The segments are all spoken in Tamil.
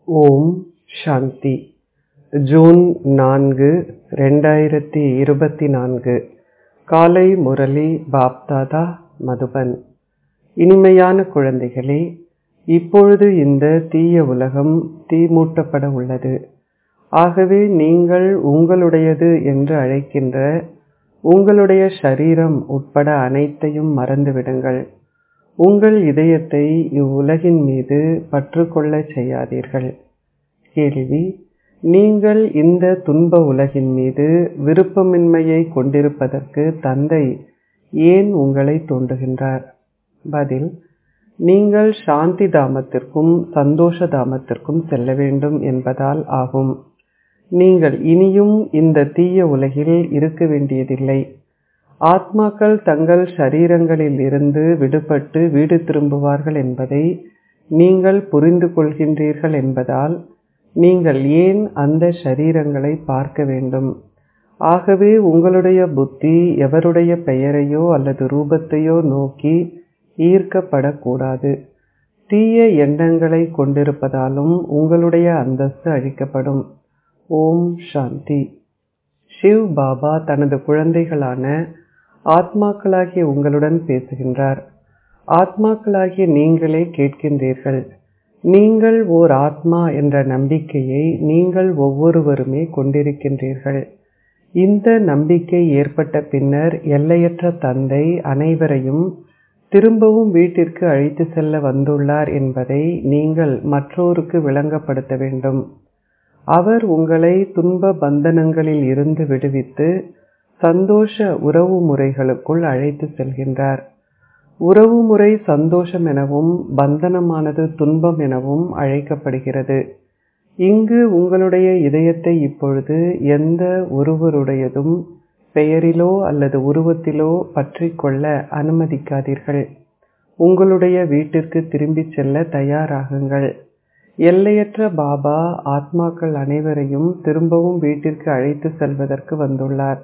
ஓம் சாந்தி ஜூன் நான்கு ரெண்டாயிரத்தி இருபத்தி நான்கு காலை முரளி பாப்தாதா மதுபன் இனிமையான குழந்தைகளே இப்பொழுது இந்த தீய உலகம் தீமூட்டப்பட உள்ளது ஆகவே நீங்கள் உங்களுடையது என்று அழைக்கின்ற உங்களுடைய ஷரீரம் உட்பட அனைத்தையும் மறந்துவிடுங்கள் உங்கள் இதயத்தை இவ்வுலகின் மீது பற்று கொள்ளச் செய்யாதீர்கள் கேள்வி நீங்கள் இந்த துன்ப உலகின் மீது விருப்பமின்மையை கொண்டிருப்பதற்கு தந்தை ஏன் உங்களை தூண்டுகின்றார் பதில் நீங்கள் சாந்தி தாமத்திற்கும் சந்தோஷ தாமத்திற்கும் செல்ல வேண்டும் என்பதால் ஆகும் நீங்கள் இனியும் இந்த தீய உலகில் இருக்க வேண்டியதில்லை ஆத்மாக்கள் தங்கள் ஷரீரங்களில் இருந்து விடுபட்டு வீடு திரும்புவார்கள் என்பதை நீங்கள் புரிந்து கொள்கின்றீர்கள் என்பதால் நீங்கள் ஏன் அந்த ஷரீரங்களை பார்க்க வேண்டும் ஆகவே உங்களுடைய புத்தி எவருடைய பெயரையோ அல்லது ரூபத்தையோ நோக்கி ஈர்க்கப்படக்கூடாது தீய எண்ணங்களை கொண்டிருப்பதாலும் உங்களுடைய அந்தஸ்து அழிக்கப்படும் ஓம் சாந்தி ஷிவ் பாபா தனது குழந்தைகளான ஆத்மாக்களாகிய உங்களுடன் பேசுகின்றார் ஆத்மாக்களாகிய நீங்களே கேட்கின்றீர்கள் நீங்கள் ஓர் ஆத்மா என்ற நம்பிக்கையை நீங்கள் ஒவ்வொருவருமே கொண்டிருக்கின்றீர்கள் இந்த நம்பிக்கை ஏற்பட்ட பின்னர் எல்லையற்ற தந்தை அனைவரையும் திரும்பவும் வீட்டிற்கு அழைத்து செல்ல வந்துள்ளார் என்பதை நீங்கள் மற்றோருக்கு விளங்கப்படுத்த வேண்டும் அவர் உங்களை துன்ப பந்தனங்களில் இருந்து விடுவித்து சந்தோஷ உறவு முறைகளுக்குள் அழைத்து செல்கின்றார் உறவு முறை சந்தோஷம் எனவும் பந்தனமானது துன்பம் எனவும் அழைக்கப்படுகிறது இங்கு உங்களுடைய இதயத்தை இப்பொழுது எந்த ஒருவருடையதும் பெயரிலோ அல்லது உருவத்திலோ பற்றி கொள்ள அனுமதிக்காதீர்கள் உங்களுடைய வீட்டிற்கு திரும்பிச் செல்ல தயாராகுங்கள் எல்லையற்ற பாபா ஆத்மாக்கள் அனைவரையும் திரும்பவும் வீட்டிற்கு அழைத்து செல்வதற்கு வந்துள்ளார்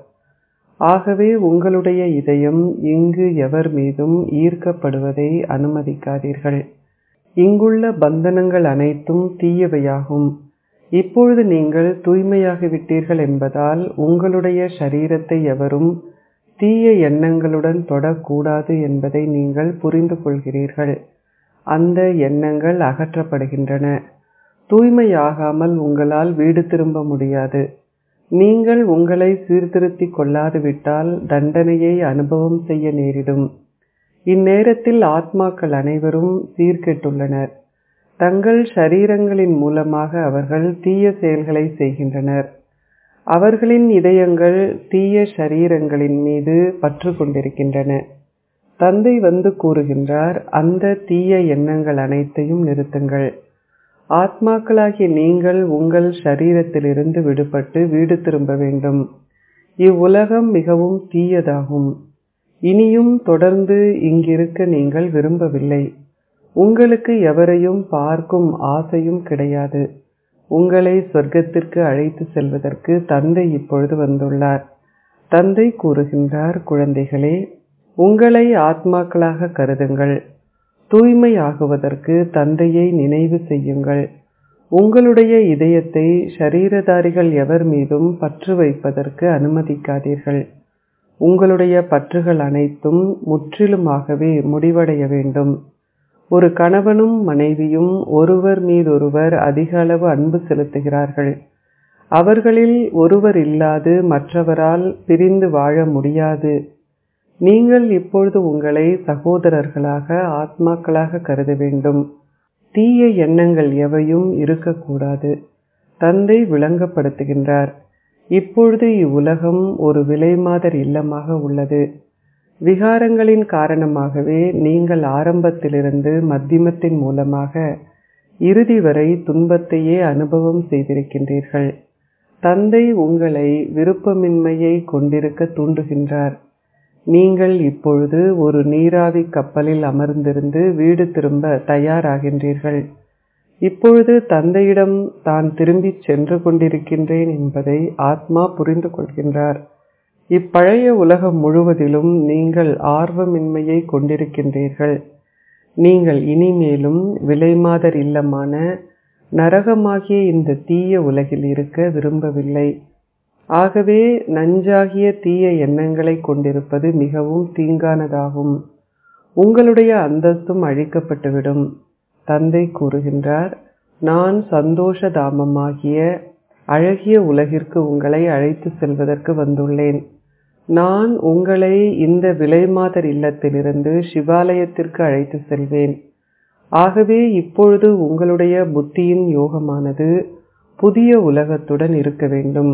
ஆகவே உங்களுடைய இதயம் இங்கு எவர் மீதும் ஈர்க்கப்படுவதை அனுமதிக்காதீர்கள் இங்குள்ள பந்தனங்கள் அனைத்தும் தீயவையாகும் இப்பொழுது நீங்கள் தூய்மையாகிவிட்டீர்கள் என்பதால் உங்களுடைய ஷரீரத்தை எவரும் தீய எண்ணங்களுடன் தொடக்கூடாது என்பதை நீங்கள் புரிந்து கொள்கிறீர்கள் அந்த எண்ணங்கள் அகற்றப்படுகின்றன தூய்மையாகாமல் உங்களால் வீடு திரும்ப முடியாது நீங்கள் உங்களை சீர்திருத்திக் கொள்ளாது விட்டால் தண்டனையை அனுபவம் செய்ய நேரிடும் இந்நேரத்தில் ஆத்மாக்கள் அனைவரும் சீர்கெட்டுள்ளனர் தங்கள் ஷரீரங்களின் மூலமாக அவர்கள் தீய செயல்களை செய்கின்றனர் அவர்களின் இதயங்கள் தீய ஷரீரங்களின் மீது பற்று கொண்டிருக்கின்றன தந்தை வந்து கூறுகின்றார் அந்த தீய எண்ணங்கள் அனைத்தையும் நிறுத்துங்கள் ஆத்மாக்களாகிய நீங்கள் உங்கள் ஷரீரத்திலிருந்து விடுபட்டு வீடு திரும்ப வேண்டும் இவ்வுலகம் மிகவும் தீயதாகும் இனியும் தொடர்ந்து இங்கிருக்க நீங்கள் விரும்பவில்லை உங்களுக்கு எவரையும் பார்க்கும் ஆசையும் கிடையாது உங்களை சொர்க்கத்திற்கு அழைத்து செல்வதற்கு தந்தை இப்பொழுது வந்துள்ளார் தந்தை கூறுகின்றார் குழந்தைகளே உங்களை ஆத்மாக்களாக கருதுங்கள் தூய்மையாகுவதற்கு தந்தையை நினைவு செய்யுங்கள் உங்களுடைய இதயத்தை ஷரீரதாரிகள் எவர் மீதும் பற்று வைப்பதற்கு அனுமதிக்காதீர்கள் உங்களுடைய பற்றுகள் அனைத்தும் முற்றிலுமாகவே முடிவடைய வேண்டும் ஒரு கணவனும் மனைவியும் ஒருவர் மீதொருவர் அதிக அளவு அன்பு செலுத்துகிறார்கள் அவர்களில் ஒருவர் இல்லாது மற்றவரால் பிரிந்து வாழ முடியாது நீங்கள் இப்பொழுது உங்களை சகோதரர்களாக ஆத்மாக்களாக கருத வேண்டும் தீய எண்ணங்கள் எவையும் இருக்கக்கூடாது தந்தை விளங்கப்படுத்துகின்றார் இப்பொழுது இவ்வுலகம் ஒரு விலைமாதர் இல்லமாக உள்ளது விகாரங்களின் காரணமாகவே நீங்கள் ஆரம்பத்திலிருந்து மத்தியமத்தின் மூலமாக இறுதி வரை துன்பத்தையே அனுபவம் செய்திருக்கின்றீர்கள் தந்தை உங்களை விருப்பமின்மையை கொண்டிருக்க தூண்டுகின்றார் நீங்கள் இப்பொழுது ஒரு நீராவி கப்பலில் அமர்ந்திருந்து வீடு திரும்ப தயாராகின்றீர்கள் இப்பொழுது தந்தையிடம் தான் திரும்பிச் சென்று கொண்டிருக்கின்றேன் என்பதை ஆத்மா புரிந்து கொள்கின்றார் இப்பழைய உலகம் முழுவதிலும் நீங்கள் ஆர்வமின்மையை கொண்டிருக்கின்றீர்கள் நீங்கள் இனிமேலும் விலைமாதர் இல்லமான நரகமாகிய இந்த தீய உலகில் இருக்க விரும்பவில்லை ஆகவே நஞ்சாகிய தீய எண்ணங்களை கொண்டிருப்பது மிகவும் தீங்கானதாகும் உங்களுடைய அந்தஸ்தும் அழிக்கப்பட்டுவிடும் தந்தை கூறுகின்றார் நான் சந்தோஷ தாமமாகிய அழகிய உலகிற்கு உங்களை அழைத்து செல்வதற்கு வந்துள்ளேன் நான் உங்களை இந்த விலைமாதர் இல்லத்திலிருந்து சிவாலயத்திற்கு அழைத்து செல்வேன் ஆகவே இப்பொழுது உங்களுடைய புத்தியின் யோகமானது புதிய உலகத்துடன் இருக்க வேண்டும்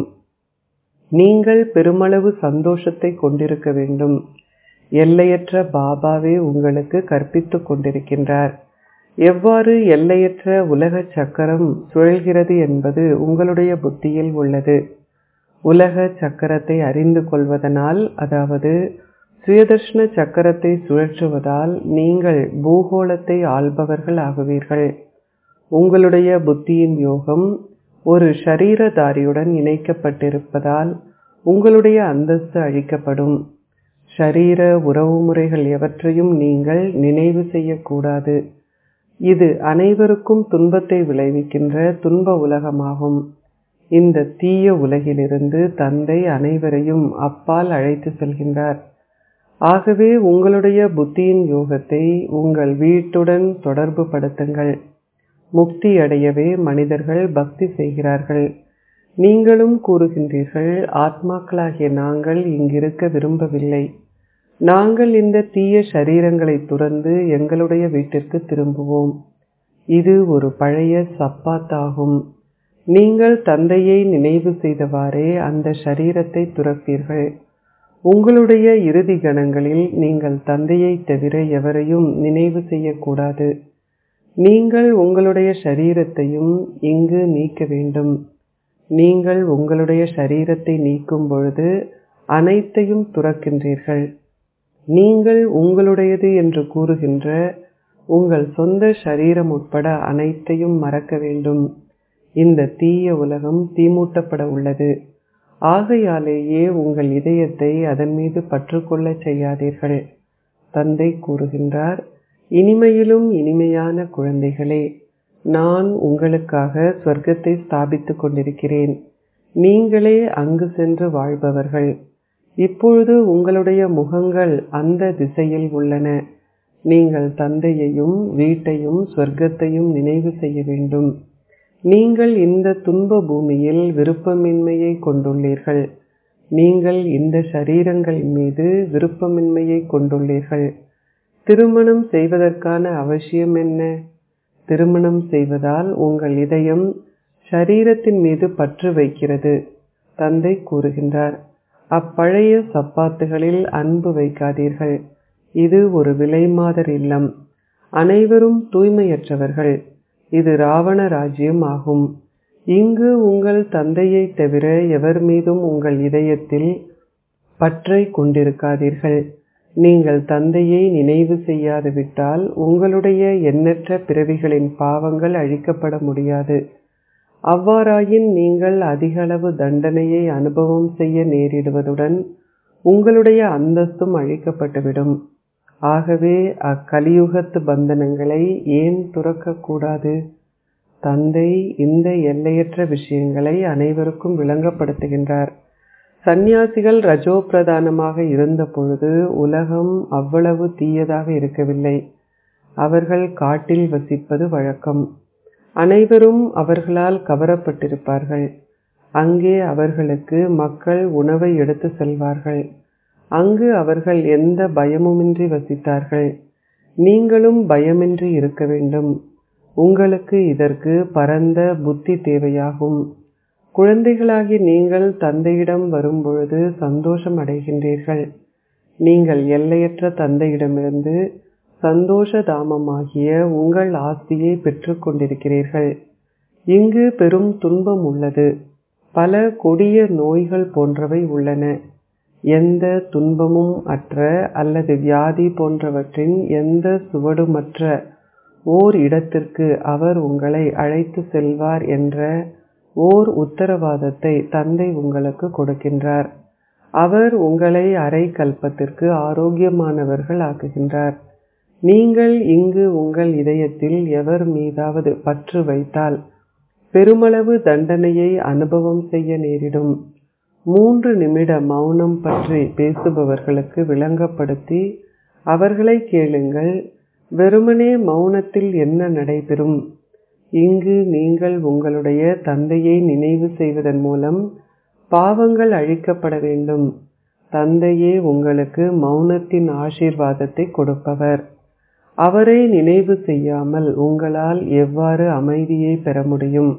நீங்கள் பெருமளவு சந்தோஷத்தை கொண்டிருக்க வேண்டும் எல்லையற்ற பாபாவே உங்களுக்கு கற்பித்துக் கொண்டிருக்கின்றார் எவ்வாறு எல்லையற்ற உலக சக்கரம் சுழல்கிறது என்பது உங்களுடைய புத்தியில் உள்ளது உலக சக்கரத்தை அறிந்து கொள்வதனால் அதாவது சுயதர்ஷன சக்கரத்தை சுழற்றுவதால் நீங்கள் பூகோளத்தை ஆள்பவர்கள் ஆகுவீர்கள் உங்களுடைய புத்தியின் யோகம் ஒரு ஷரீரதாரியுடன் இணைக்கப்பட்டிருப்பதால் உங்களுடைய அந்தஸ்து அழிக்கப்படும் ஷரீர உறவுமுறைகள் எவற்றையும் நீங்கள் நினைவு செய்யக்கூடாது இது அனைவருக்கும் துன்பத்தை விளைவிக்கின்ற துன்ப உலகமாகும் இந்த தீய உலகிலிருந்து தந்தை அனைவரையும் அப்பால் அழைத்து செல்கின்றார் ஆகவே உங்களுடைய புத்தியின் யோகத்தை உங்கள் வீட்டுடன் தொடர்பு படுத்துங்கள் முக்தி அடையவே மனிதர்கள் பக்தி செய்கிறார்கள் நீங்களும் கூறுகின்றீர்கள் ஆத்மாக்களாகிய நாங்கள் இங்கிருக்க விரும்பவில்லை நாங்கள் இந்த தீய சரீரங்களை துறந்து எங்களுடைய வீட்டிற்கு திரும்புவோம் இது ஒரு பழைய சப்பாத்தாகும் நீங்கள் தந்தையை நினைவு செய்தவாறே அந்த ஷரீரத்தை துறப்பீர்கள் உங்களுடைய இறுதி கணங்களில் நீங்கள் தந்தையை தவிர எவரையும் நினைவு செய்யக்கூடாது நீங்கள் உங்களுடைய ஷரீரத்தையும் இங்கு நீக்க வேண்டும் நீங்கள் உங்களுடைய ஷரீரத்தை நீக்கும் பொழுது அனைத்தையும் துறக்கின்றீர்கள் நீங்கள் உங்களுடையது என்று கூறுகின்ற உங்கள் சொந்த ஷரீரம் உட்பட அனைத்தையும் மறக்க வேண்டும் இந்த தீய உலகம் தீமூட்டப்பட உள்ளது ஆகையாலேயே உங்கள் இதயத்தை அதன் மீது பற்றுக்கொள்ள செய்யாதீர்கள் தந்தை கூறுகின்றார் இனிமையிலும் இனிமையான குழந்தைகளே நான் உங்களுக்காக சொர்க்கத்தை ஸ்தாபித்துக் கொண்டிருக்கிறேன் நீங்களே அங்கு சென்று வாழ்பவர்கள் இப்பொழுது உங்களுடைய முகங்கள் அந்த திசையில் உள்ளன நீங்கள் தந்தையையும் வீட்டையும் சொர்க்கத்தையும் நினைவு செய்ய வேண்டும் நீங்கள் இந்த துன்ப பூமியில் விருப்பமின்மையை கொண்டுள்ளீர்கள் நீங்கள் இந்த ஷரீரங்களின் மீது விருப்பமின்மையை கொண்டுள்ளீர்கள் திருமணம் செய்வதற்கான அவசியம் என்ன திருமணம் செய்வதால் உங்கள் இதயம் ஷரீரத்தின் மீது பற்று வைக்கிறது தந்தை கூறுகின்றார் அப்பழைய சப்பாத்துகளில் அன்பு வைக்காதீர்கள் இது ஒரு விலைமாதர் இல்லம் அனைவரும் தூய்மையற்றவர்கள் இது ராவண ராஜ்யம் ஆகும் இங்கு உங்கள் தந்தையை தவிர எவர் மீதும் உங்கள் இதயத்தில் பற்றை கொண்டிருக்காதீர்கள் நீங்கள் தந்தையை நினைவு செய்யாது விட்டால் உங்களுடைய எண்ணற்ற பிறவிகளின் பாவங்கள் அழிக்கப்பட முடியாது அவ்வாறாயின் நீங்கள் அதிகளவு தண்டனையை அனுபவம் செய்ய நேரிடுவதுடன் உங்களுடைய அந்தஸ்தும் அழிக்கப்பட்டுவிடும் ஆகவே அக்கலியுகத்து பந்தனங்களை ஏன் துறக்கக்கூடாது தந்தை இந்த எல்லையற்ற விஷயங்களை அனைவருக்கும் விளங்கப்படுத்துகின்றார் சந்நியாசிகள் ரஜோ பிரதானமாக இருந்த பொழுது உலகம் அவ்வளவு தீயதாக இருக்கவில்லை அவர்கள் காட்டில் வசிப்பது வழக்கம் அனைவரும் அவர்களால் கவரப்பட்டிருப்பார்கள் அங்கே அவர்களுக்கு மக்கள் உணவை எடுத்து செல்வார்கள் அங்கு அவர்கள் எந்த பயமுமின்றி வசித்தார்கள் நீங்களும் பயமின்றி இருக்க வேண்டும் உங்களுக்கு இதற்கு பரந்த புத்தி தேவையாகும் குழந்தைகளாகி நீங்கள் தந்தையிடம் வரும்பொழுது சந்தோஷம் அடைகின்றீர்கள் நீங்கள் எல்லையற்ற தந்தையிடமிருந்து சந்தோஷ தாமமாகிய உங்கள் ஆஸ்தியை பெற்றுக் கொண்டிருக்கிறீர்கள் இங்கு பெரும் துன்பம் உள்ளது பல கொடிய நோய்கள் போன்றவை உள்ளன எந்த துன்பமும் அற்ற அல்லது வியாதி போன்றவற்றின் எந்த சுவடுமற்ற ஓர் இடத்திற்கு அவர் உங்களை அழைத்து செல்வார் என்ற ஓர் உத்தரவாதத்தை தந்தை உங்களுக்கு கொடுக்கின்றார் அவர் உங்களை அரை கல்பத்திற்கு ஆரோக்கியமானவர்கள் ஆக்குகின்றார் நீங்கள் இங்கு உங்கள் இதயத்தில் எவர் மீதாவது பற்று வைத்தால் பெருமளவு தண்டனையை அனுபவம் செய்ய நேரிடும் மூன்று நிமிட மௌனம் பற்றி பேசுபவர்களுக்கு விளங்கப்படுத்தி அவர்களை கேளுங்கள் வெறுமனே மௌனத்தில் என்ன நடைபெறும் இங்கு நீங்கள் உங்களுடைய தந்தையை நினைவு செய்வதன் மூலம் பாவங்கள் அழிக்கப்பட வேண்டும் தந்தையே உங்களுக்கு மௌனத்தின் ஆசீர்வாதத்தை கொடுப்பவர் அவரை நினைவு செய்யாமல் உங்களால் எவ்வாறு அமைதியை பெற முடியும்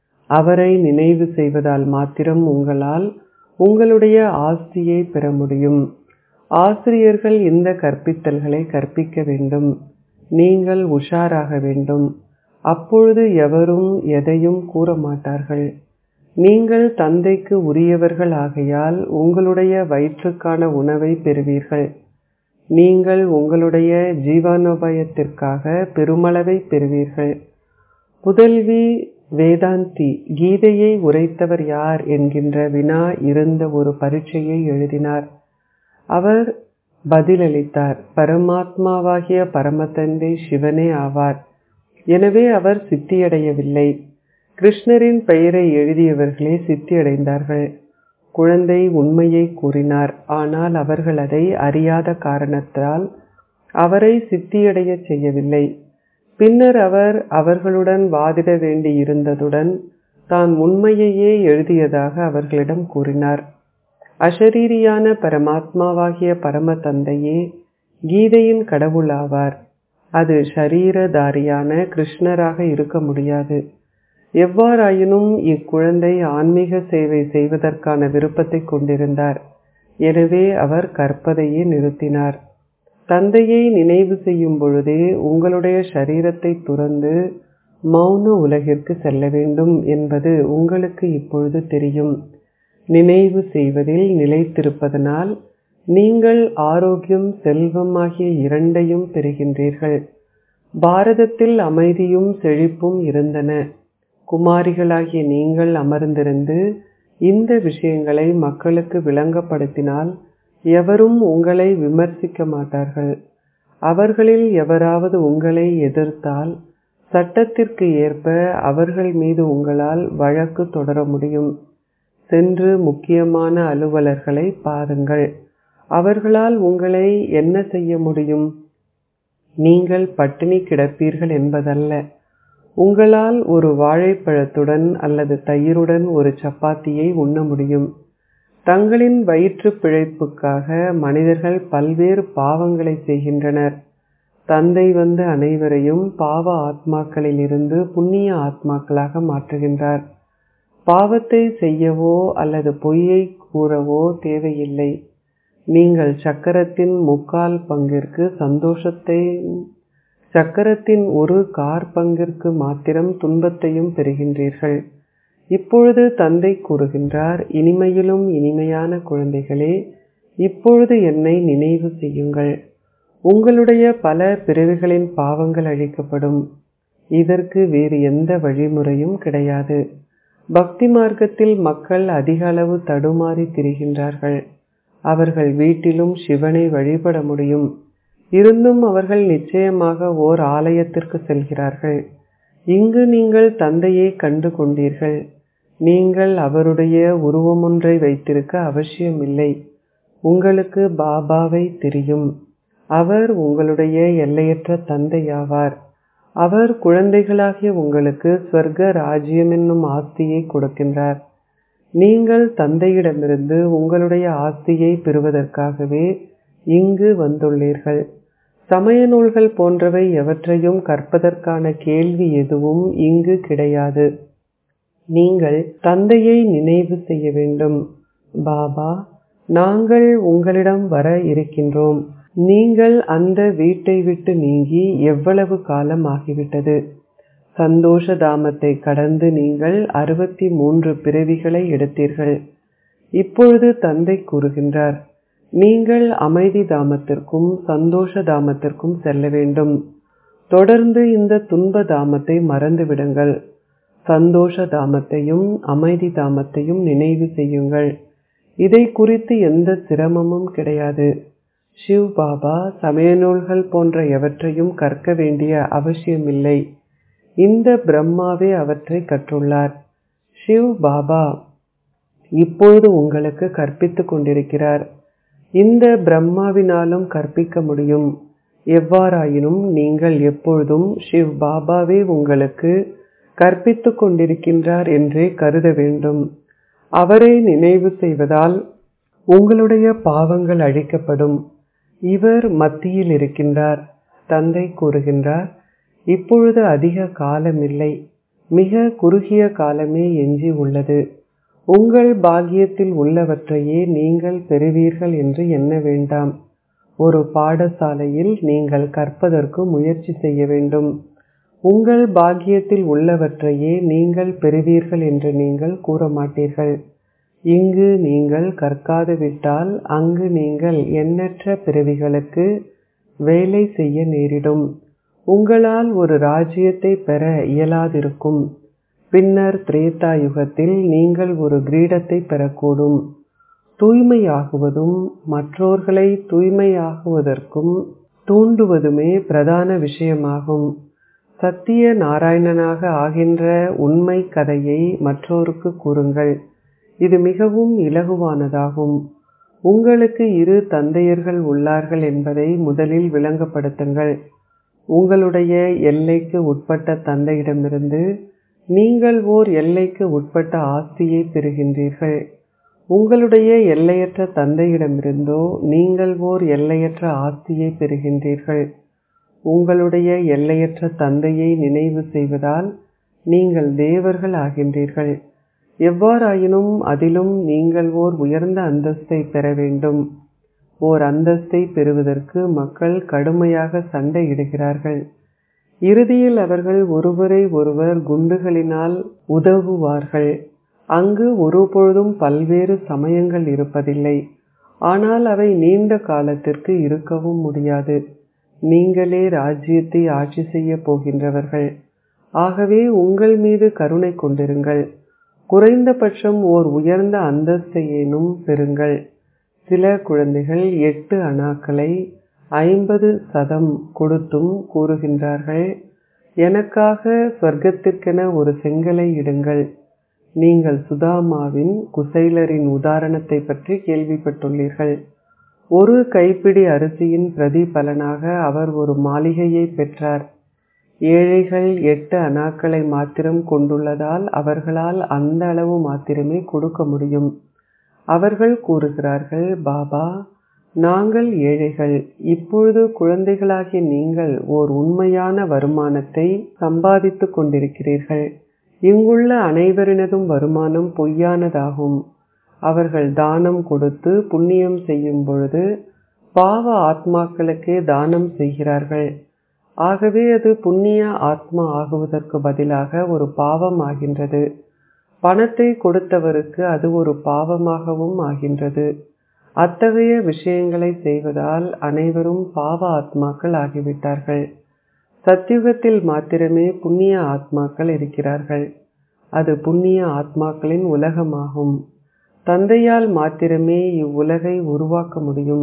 அவரை நினைவு செய்வதால் மாத்திரம் உங்களால் உங்களுடைய ஆஸ்தியை பெற முடியும் ஆசிரியர்கள் இந்த கற்பித்தல்களை கற்பிக்க வேண்டும் நீங்கள் உஷாராக வேண்டும் அப்பொழுது எவரும் எதையும் கூற மாட்டார்கள் நீங்கள் தந்தைக்கு உரியவர்கள் ஆகையால் உங்களுடைய வயிற்றுக்கான உணவை பெறுவீர்கள் நீங்கள் உங்களுடைய ஜீவானோபயத்திற்காக பெருமளவை பெறுவீர்கள் புதல்வி வேதாந்தி கீதையை உரைத்தவர் யார் என்கின்ற வினா இருந்த ஒரு பரீட்சையை எழுதினார் அவர் பதிலளித்தார் பரமாத்மாவாகிய பரமதந்தை சிவனே ஆவார் எனவே அவர் சித்தியடையவில்லை கிருஷ்ணரின் பெயரை எழுதியவர்களே சித்தியடைந்தார்கள் குழந்தை உண்மையை கூறினார் ஆனால் அவர்கள் அதை அறியாத காரணத்தால் அவரை சித்தியடைய செய்யவில்லை பின்னர் அவர் அவர்களுடன் வாதிட வேண்டி இருந்ததுடன் தான் உண்மையையே எழுதியதாக அவர்களிடம் கூறினார் அஷரீரியான பரமாத்மாவாகிய பரம தந்தையே கீதையின் கடவுளாவார் அது ஷரீரதாரியான கிருஷ்ணராக இருக்க முடியாது எவ்வாறாயினும் இக்குழந்தை ஆன்மீக சேவை செய்வதற்கான விருப்பத்தை கொண்டிருந்தார் எனவே அவர் கற்பதையே நிறுத்தினார் தந்தையை நினைவு செய்யும் பொழுதே உங்களுடைய சரீரத்தை துறந்து மௌன உலகிற்கு செல்ல வேண்டும் என்பது உங்களுக்கு இப்பொழுது தெரியும் நினைவு செய்வதில் நிலைத்திருப்பதனால் நீங்கள் ஆரோக்கியம் செல்வம் ஆகிய இரண்டையும் பெறுகின்றீர்கள் பாரதத்தில் அமைதியும் செழிப்பும் இருந்தன குமாரிகளாகிய நீங்கள் அமர்ந்திருந்து இந்த விஷயங்களை மக்களுக்கு விளங்கப்படுத்தினால் எவரும் உங்களை விமர்சிக்க மாட்டார்கள் அவர்களில் எவராவது உங்களை எதிர்த்தால் சட்டத்திற்கு ஏற்ப அவர்கள் மீது உங்களால் வழக்கு தொடர முடியும் சென்று முக்கியமான அலுவலர்களை பாருங்கள் அவர்களால் உங்களை என்ன செய்ய முடியும் நீங்கள் பட்டினி கிடப்பீர்கள் என்பதல்ல உங்களால் ஒரு வாழைப்பழத்துடன் அல்லது தயிருடன் ஒரு சப்பாத்தியை உண்ண முடியும் தங்களின் வயிற்று பிழைப்புக்காக மனிதர்கள் பல்வேறு பாவங்களை செய்கின்றனர் தந்தை வந்து அனைவரையும் பாவ ஆத்மாக்களில் இருந்து புண்ணிய ஆத்மாக்களாக மாற்றுகின்றார் பாவத்தை செய்யவோ அல்லது பொய்யை கூறவோ தேவையில்லை நீங்கள் சக்கரத்தின் முக்கால் பங்கிற்கு சந்தோஷத்தை சக்கரத்தின் ஒரு கார் பங்கிற்கு மாத்திரம் துன்பத்தையும் பெறுகின்றீர்கள் இப்பொழுது தந்தை கூறுகின்றார் இனிமையிலும் இனிமையான குழந்தைகளே இப்பொழுது என்னை நினைவு செய்யுங்கள் உங்களுடைய பல பிறவிகளின் பாவங்கள் அழிக்கப்படும் இதற்கு வேறு எந்த வழிமுறையும் கிடையாது பக்தி மார்க்கத்தில் மக்கள் அதிக அளவு தடுமாறி திரிகின்றார்கள் அவர்கள் வீட்டிலும் சிவனை வழிபட முடியும் இருந்தும் அவர்கள் நிச்சயமாக ஓர் ஆலயத்திற்கு செல்கிறார்கள் இங்கு நீங்கள் தந்தையை கண்டு கொண்டீர்கள் நீங்கள் அவருடைய உருவமொன்றை வைத்திருக்க அவசியமில்லை உங்களுக்கு பாபாவை தெரியும் அவர் உங்களுடைய எல்லையற்ற தந்தையாவார் அவர் குழந்தைகளாகிய உங்களுக்கு ஸ்வர்க ராஜ்யம் என்னும் ஆஸ்தியை கொடுக்கின்றார் நீங்கள் தந்தையிடமிருந்து உங்களுடைய ஆஸ்தியை பெறுவதற்காகவே இங்கு வந்துள்ளீர்கள் சமய நூல்கள் போன்றவை எவற்றையும் கற்பதற்கான கேள்வி எதுவும் இங்கு கிடையாது நீங்கள் தந்தையை நினைவு செய்ய வேண்டும் பாபா நாங்கள் உங்களிடம் வர இருக்கின்றோம் நீங்கள் அந்த வீட்டை விட்டு நீங்கி எவ்வளவு காலம் ஆகிவிட்டது சந்தோஷ தாமத்தை கடந்து நீங்கள் அறுபத்தி மூன்று பிறவிகளை எடுத்தீர்கள் இப்பொழுது தந்தை கூறுகின்றார் நீங்கள் அமைதி தாமத்திற்கும் சந்தோஷ தாமத்திற்கும் செல்ல வேண்டும் தொடர்ந்து இந்த துன்ப தாமத்தை மறந்துவிடுங்கள் சந்தோஷ தாமத்தையும் அமைதி தாமத்தையும் நினைவு செய்யுங்கள் இதை குறித்து எந்த சிரமமும் கிடையாது சிவ் பாபா சமய நூல்கள் போன்ற எவற்றையும் கற்க வேண்டிய அவசியமில்லை இந்த பிரம்மாவே அவற்றை கற்றுள்ளார் ஷிவ் பாபா இப்பொழுது உங்களுக்கு கற்பித்துக் கொண்டிருக்கிறார் இந்த பிரம்மாவினாலும் கற்பிக்க முடியும் எவ்வாறாயினும் நீங்கள் எப்பொழுதும் ஷிவ் பாபாவே உங்களுக்கு கற்பித்துக் கொண்டிருக்கின்றார் என்றே கருத வேண்டும் அவரை நினைவு செய்வதால் உங்களுடைய பாவங்கள் அழிக்கப்படும் இவர் மத்தியில் இருக்கின்றார் தந்தை கூறுகின்றார் இப்பொழுது அதிக காலமில்லை மிக குறுகிய காலமே எஞ்சி உள்ளது உங்கள் பாக்கியத்தில் உள்ளவற்றையே நீங்கள் பெறுவீர்கள் என்று எண்ண வேண்டாம் ஒரு பாடசாலையில் நீங்கள் கற்பதற்கு முயற்சி செய்ய வேண்டும் உங்கள் பாக்கியத்தில் உள்ளவற்றையே நீங்கள் பெறுவீர்கள் என்று நீங்கள் கூற மாட்டீர்கள் இங்கு நீங்கள் கற்காது விட்டால் அங்கு நீங்கள் எண்ணற்ற பிறவிகளுக்கு வேலை செய்ய நேரிடும் உங்களால் ஒரு ராஜ்யத்தை பெற இயலாதிருக்கும் பின்னர் திரேதா யுகத்தில் நீங்கள் ஒரு கிரீடத்தை பெறக்கூடும் தூய்மையாகுவதும் மற்றோர்களை தூய்மையாகுவதற்கும் தூண்டுவதுமே பிரதான விஷயமாகும் சத்திய நாராயணனாக ஆகின்ற உண்மை கதையை மற்றோருக்கு கூறுங்கள் இது மிகவும் இலகுவானதாகும் உங்களுக்கு இரு தந்தையர்கள் உள்ளார்கள் என்பதை முதலில் விளங்கப்படுத்துங்கள் உங்களுடைய எல்லைக்கு உட்பட்ட தந்தையிடமிருந்து நீங்கள் ஓர் எல்லைக்கு உட்பட்ட ஆஸ்தியை பெறுகின்றீர்கள் உங்களுடைய எல்லையற்ற தந்தையிடமிருந்தோ நீங்கள் ஓர் எல்லையற்ற ஆஸ்தியை பெறுகின்றீர்கள் உங்களுடைய எல்லையற்ற தந்தையை நினைவு செய்வதால் நீங்கள் தேவர்கள் ஆகின்றீர்கள் எவ்வாறாயினும் அதிலும் நீங்கள் ஓர் உயர்ந்த அந்தஸ்தை பெற வேண்டும் ஓர் அந்தஸ்தை பெறுவதற்கு மக்கள் கடுமையாக சண்டையிடுகிறார்கள் இறுதியில் அவர்கள் ஒருவரை ஒருவர் குண்டுகளினால் உதவுவார்கள் அங்கு ஒருபொழுதும் பல்வேறு சமயங்கள் இருப்பதில்லை ஆனால் அவை நீண்ட காலத்திற்கு இருக்கவும் முடியாது நீங்களே ராஜ்யத்தை ஆட்சி செய்ய போகின்றவர்கள் ஆகவே உங்கள் மீது கருணை கொண்டிருங்கள் குறைந்தபட்சம் ஓர் உயர்ந்த அந்தஸ்தையேனும் பெறுங்கள் சில குழந்தைகள் எட்டு அணாக்களை ஐம்பது சதம் கொடுத்தும் கூறுகின்றார்கள் எனக்காக சொர்க்கத்திற்கென ஒரு செங்கலை இடுங்கள் நீங்கள் சுதாமாவின் குசைலரின் உதாரணத்தை பற்றி கேள்விப்பட்டுள்ளீர்கள் ஒரு கைப்பிடி அரிசியின் பிரதிபலனாக அவர் ஒரு மாளிகையை பெற்றார் ஏழைகள் எட்டு அணாக்களை மாத்திரம் கொண்டுள்ளதால் அவர்களால் அந்த அளவு மாத்திரமே கொடுக்க முடியும் அவர்கள் கூறுகிறார்கள் பாபா நாங்கள் ஏழைகள் இப்பொழுது குழந்தைகளாகிய நீங்கள் ஓர் உண்மையான வருமானத்தை சம்பாதித்துக் கொண்டிருக்கிறீர்கள் இங்குள்ள அனைவரினதும் வருமானம் பொய்யானதாகும் அவர்கள் தானம் கொடுத்து புண்ணியம் செய்யும் பொழுது பாவ ஆத்மாக்களுக்கே தானம் செய்கிறார்கள் ஆகவே அது புண்ணிய ஆத்மா ஆகுவதற்கு பதிலாக ஒரு பாவம் ஆகின்றது பணத்தை கொடுத்தவருக்கு அது ஒரு பாவமாகவும் ஆகின்றது அத்தகைய விஷயங்களை செய்வதால் அனைவரும் பாவ ஆத்மாக்கள் ஆகிவிட்டார்கள் சத்தியுகத்தில் மாத்திரமே புண்ணிய ஆத்மாக்கள் இருக்கிறார்கள் அது புண்ணிய ஆத்மாக்களின் உலகமாகும் தந்தையால் மாத்திரமே இவ்வுலகை உருவாக்க முடியும்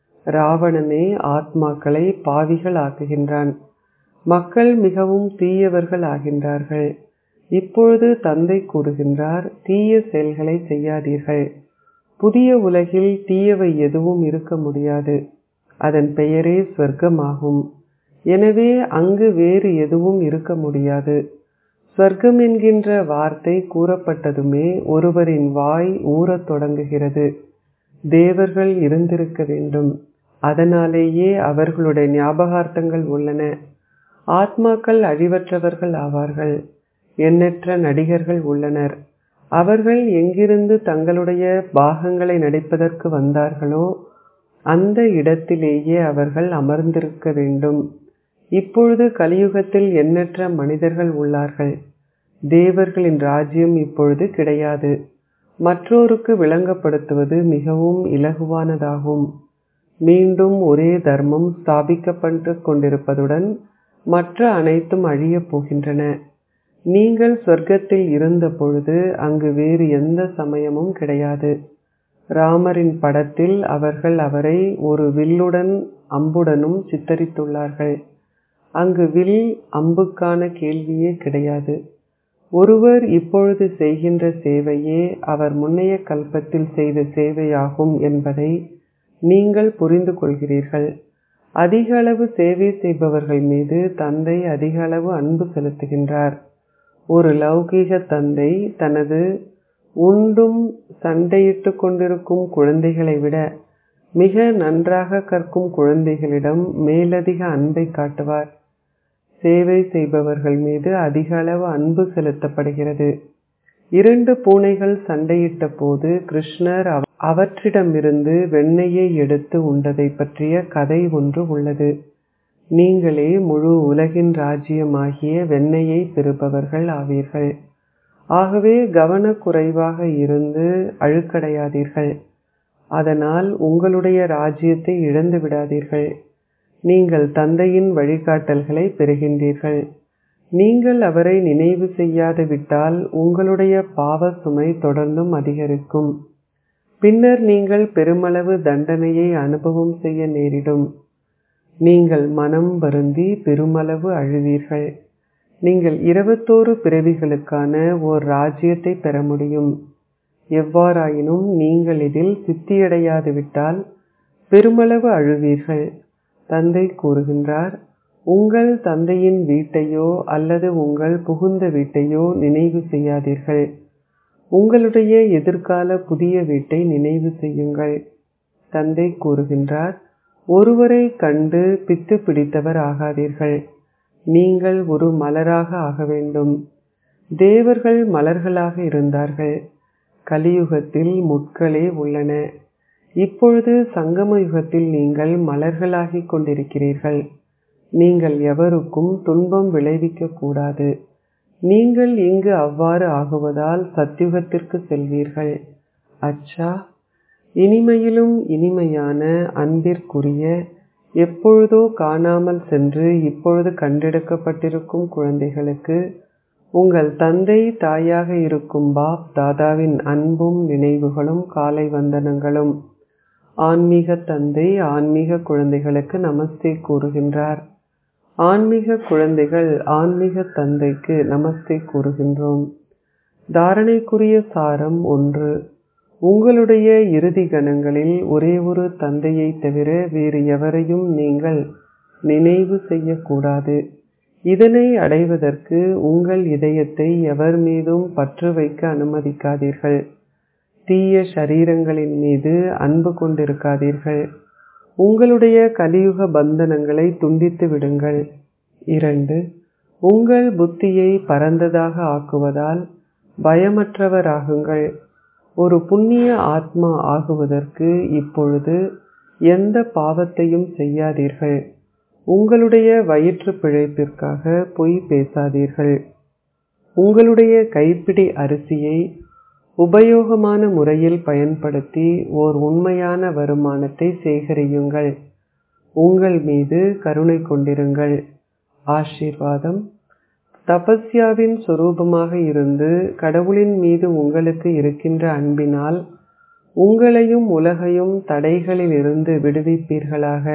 ராவணனே ஆத்மாக்களை பாவிகள் ஆக்குகின்றான் மக்கள் மிகவும் தீயவர்கள் ஆகின்றார்கள் இப்பொழுது தந்தை கூறுகின்றார் தீய செயல்களை செய்யாதீர்கள் புதிய உலகில் தீயவை எதுவும் இருக்க முடியாது அதன் பெயரே ஸ்வர்க்கமாகும் எனவே அங்கு வேறு எதுவும் இருக்க முடியாது ஸ்வர்க்கம் என்கின்ற வார்த்தை கூறப்பட்டதுமே ஒருவரின் வாய் ஊறத் தொடங்குகிறது தேவர்கள் இருந்திருக்க வேண்டும் அதனாலேயே அவர்களுடைய ஞாபகார்த்தங்கள் உள்ளன ஆத்மாக்கள் அழிவற்றவர்கள் ஆவார்கள் எண்ணற்ற நடிகர்கள் உள்ளனர் அவர்கள் எங்கிருந்து தங்களுடைய பாகங்களை நடிப்பதற்கு வந்தார்களோ அந்த இடத்திலேயே அவர்கள் அமர்ந்திருக்க வேண்டும் இப்பொழுது கலியுகத்தில் எண்ணற்ற மனிதர்கள் உள்ளார்கள் தேவர்களின் ராஜ்யம் இப்பொழுது கிடையாது மற்றோருக்கு விளங்கப்படுத்துவது மிகவும் இலகுவானதாகும் மீண்டும் ஒரே தர்மம் ஸ்தாபிக்கப்பட்டு கொண்டிருப்பதுடன் மற்ற அனைத்தும் அழியப் போகின்றன நீங்கள் சொர்க்கத்தில் இருந்த பொழுது அங்கு வேறு எந்த சமயமும் கிடையாது ராமரின் படத்தில் அவர்கள் அவரை ஒரு வில்லுடன் அம்புடனும் சித்தரித்துள்ளார்கள் அங்கு வில் அம்புக்கான கேள்வியே கிடையாது ஒருவர் இப்பொழுது செய்கின்ற சேவையே அவர் முன்னைய கல்பத்தில் செய்த சேவையாகும் என்பதை நீங்கள் புரிந்து கொள்கிறீர்கள் அதிக அளவு சேவை செய்பவர்கள் மீது தந்தை அதிக அளவு அன்பு செலுத்துகின்றார் ஒரு லௌகீக தந்தை தனது உண்டும் சண்டையிட்டு கொண்டிருக்கும் குழந்தைகளை விட மிக நன்றாக கற்கும் குழந்தைகளிடம் மேலதிக அன்பை காட்டுவார் சேவை செய்பவர்கள் மீது அதிக அளவு அன்பு செலுத்தப்படுகிறது இரண்டு பூனைகள் சண்டையிட்ட போது கிருஷ்ணர் அவற்றிடமிருந்து வெண்ணெயை எடுத்து உண்டதை பற்றிய கதை ஒன்று உள்ளது நீங்களே முழு உலகின் ராஜ்யமாகிய வெண்ணெயை பெறுபவர்கள் ஆவீர்கள் ஆகவே கவனக்குறைவாக இருந்து அழுக்கடையாதீர்கள் அதனால் உங்களுடைய ராஜ்யத்தை இழந்து விடாதீர்கள் நீங்கள் தந்தையின் வழிகாட்டல்களை பெறுகின்றீர்கள் நீங்கள் அவரை நினைவு செய்யாது விட்டால் உங்களுடைய பாவ சுமை தொடர்ந்தும் அதிகரிக்கும் பின்னர் நீங்கள் பெருமளவு தண்டனையை அனுபவம் செய்ய நேரிடும் நீங்கள் மனம் வருந்தி பெருமளவு அழுவீர்கள் நீங்கள் இருபத்தோரு பிறவிகளுக்கான ஓர் ராஜ்யத்தை பெற முடியும் எவ்வாறாயினும் நீங்கள் இதில் சித்தியடையாது விட்டால் பெருமளவு அழுவீர்கள் தந்தை கூறுகின்றார் உங்கள் தந்தையின் வீட்டையோ அல்லது உங்கள் புகுந்த வீட்டையோ நினைவு செய்யாதீர்கள் உங்களுடைய எதிர்கால புதிய வீட்டை நினைவு செய்யுங்கள் தந்தை கூறுகின்றார் ஒருவரை கண்டு பித்து பிடித்தவர் ஆகாதீர்கள் நீங்கள் ஒரு மலராக ஆக வேண்டும் தேவர்கள் மலர்களாக இருந்தார்கள் கலியுகத்தில் முட்களே உள்ளன இப்பொழுது சங்கம யுகத்தில் நீங்கள் மலர்களாகிக் கொண்டிருக்கிறீர்கள் நீங்கள் எவருக்கும் துன்பம் விளைவிக்க கூடாது நீங்கள் இங்கு அவ்வாறு ஆகுவதால் சத்யுகத்திற்கு செல்வீர்கள் அச்சா இனிமையிலும் இனிமையான அன்பிற்குரிய எப்பொழுதோ காணாமல் சென்று இப்பொழுது கண்டெடுக்கப்பட்டிருக்கும் குழந்தைகளுக்கு உங்கள் தந்தை தாயாக இருக்கும் பாப் தாதாவின் அன்பும் நினைவுகளும் காலை வந்தனங்களும் ஆன்மீக தந்தை ஆன்மீக குழந்தைகளுக்கு நமஸ்தே கூறுகின்றார் ஆன்மீக குழந்தைகள் ஆன்மீக தந்தைக்கு நமஸ்தே கூறுகின்றோம் தாரணைக்குரிய சாரம் ஒன்று உங்களுடைய இறுதி கணங்களில் ஒரே ஒரு தந்தையை தவிர வேறு எவரையும் நீங்கள் நினைவு செய்யக்கூடாது இதனை அடைவதற்கு உங்கள் இதயத்தை எவர் மீதும் பற்று வைக்க அனுமதிக்காதீர்கள் தீய சரீரங்களின் மீது அன்பு கொண்டிருக்காதீர்கள் உங்களுடைய கலியுக பந்தனங்களை துண்டித்து விடுங்கள் இரண்டு உங்கள் புத்தியை பரந்ததாக ஆக்குவதால் பயமற்றவராகுங்கள் ஒரு புண்ணிய ஆத்மா ஆகுவதற்கு இப்பொழுது எந்த பாவத்தையும் செய்யாதீர்கள் உங்களுடைய வயிற்று பிழைப்பிற்காக பொய் பேசாதீர்கள் உங்களுடைய கைப்பிடி அரிசியை உபயோகமான முறையில் பயன்படுத்தி ஓர் உண்மையான வருமானத்தை சேகரியுங்கள் உங்கள் மீது கருணை கொண்டிருங்கள் ஆசீர்வாதம் தபஸ்யாவின் சொரூபமாக இருந்து கடவுளின் மீது உங்களுக்கு இருக்கின்ற அன்பினால் உங்களையும் உலகையும் தடைகளிலிருந்து விடுவிப்பீர்களாக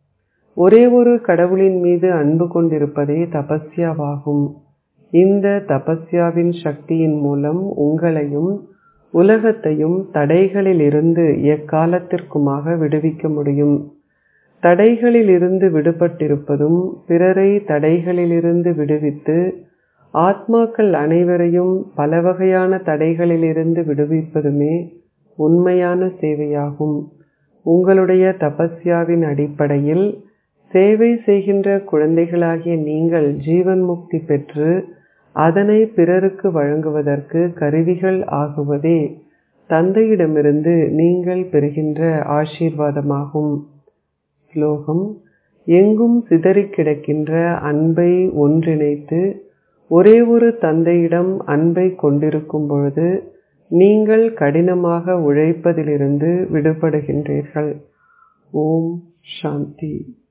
ஒரே ஒரு கடவுளின் மீது அன்பு கொண்டிருப்பதே தபஸ்யாவாகும் இந்த தபஸ்யாவின் சக்தியின் மூலம் உங்களையும் உலகத்தையும் தடைகளிலிருந்து எக்காலத்திற்குமாக விடுவிக்க முடியும் தடைகளிலிருந்து விடுபட்டிருப்பதும் பிறரை தடைகளிலிருந்து விடுவித்து ஆத்மாக்கள் அனைவரையும் பல வகையான தடைகளிலிருந்து விடுவிப்பதுமே உண்மையான சேவையாகும் உங்களுடைய தபஸ்யாவின் அடிப்படையில் சேவை செய்கின்ற குழந்தைகளாகிய நீங்கள் ஜீவன் முக்தி பெற்று அதனை பிறருக்கு வழங்குவதற்கு கருவிகள் ஆகுவதே தந்தையிடமிருந்து நீங்கள் பெறுகின்ற ஆசீர்வாதமாகும் ஸ்லோகம் எங்கும் சிதறிக் கிடக்கின்ற அன்பை ஒன்றிணைத்து ஒரே ஒரு தந்தையிடம் அன்பை கொண்டிருக்கும் பொழுது நீங்கள் கடினமாக உழைப்பதிலிருந்து விடுபடுகின்றீர்கள் ஓம் சாந்தி